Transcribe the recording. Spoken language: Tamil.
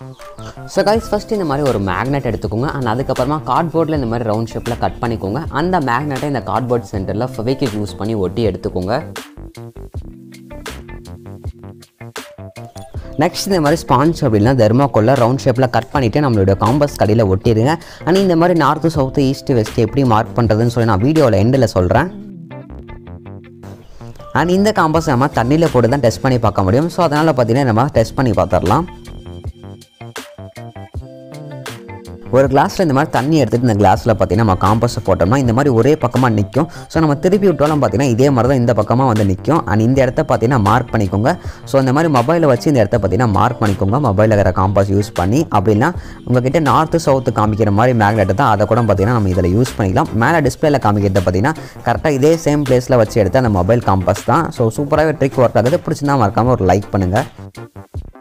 ஸோ கைஸ் ஃபஸ்ட் இந்த மாதிரி ஒரு மேக்னெட் எடுத்துக்கோங்க அண்ட் அதுக்கப்புறமா கார்ட்போர்டில் இந்த மாதிரி ரவுண்ட் ஷேப்பில் கட் பண்ணிக்கோங்க அந்த மேக்னெட்டை இந்த கார்ட்போர்ட் சென்டரில் ஃபெவிக்விக் யூஸ் பண்ணி ஒட்டி எடுத்துக்கோங்க நெக்ஸ்ட் இந்த மாதிரி ஸ்பாஞ்ச் அப்படின்னா தெர்மாக்கோலில் ரவுண்ட் ஷேப்பில் கட் பண்ணிவிட்டு நம்மளோட காம்பஸ் கடையில் ஒட்டிடுங்க அண்ட் இந்த மாதிரி நார்த்து சவுத்து ஈஸ்ட் வெஸ்ட் எப்படி மார்க் பண்ணுறதுன்னு சொல்லி நான் வீடியோவில் எண்டில் சொல்கிறேன் அண்ட் இந்த காம்பஸ் நம்ம தண்ணியில் போட்டு தான் டெஸ்ட் பண்ணி பார்க்க முடியும் ஸோ அதனால் பார்த்தீங்கன்னா நம்ம டெஸ்ட் பண்ணி பார்த்துடலாம் ஒரு கிளாஸில் இந்த மாதிரி தண்ணி எடுத்துகிட்டு இந்த கிளாஸில் பார்த்தீங்கன்னா நம்ம காம்பஸை போட்டோம்னா இந்த மாதிரி ஒரே பக்கமாக நிற்கும் ஸோ நம்ம திருப்பி விட்டாலும் பார்த்தீங்கன்னா இதே மாதிரி தான் இந்த பக்கமாக வந்து நிற்கும் அண்ட் இந்த இடத்த பார்த்தீங்கன்னா மார்க் பண்ணிக்கோங்க ஸோ இந்த மாதிரி மொபைலை வச்சு இந்த இடத்த பார்த்தீங்கன்னா மார்க் பண்ணிக்கோங்க மொபைலில் இருக்கிற காம்பஸ் யூஸ் பண்ணி அப்படின்னா உங்ககிட்ட நார்த்து சவுத்து காமிக்கிற மாதிரி மேக்னெட் தான் அதை கூட பார்த்தீங்கன்னா நம்ம இதில் யூஸ் பண்ணிக்கலாம் மேலே டிஸ்பிளேல காமிக்கிறத பார்த்தீங்கன்னா கரெக்டாக இதே சேம் பிளேஸில் வச்சு எடுத்த அந்த மொபைல் காம்பஸ் தான் ஸோ சூப்பராகவே ட்ரிக் ஒர்க் ஆகுது பிடிச்சிருந்தா மறக்காமல் ஒரு லைக் பண்ணுங்கள்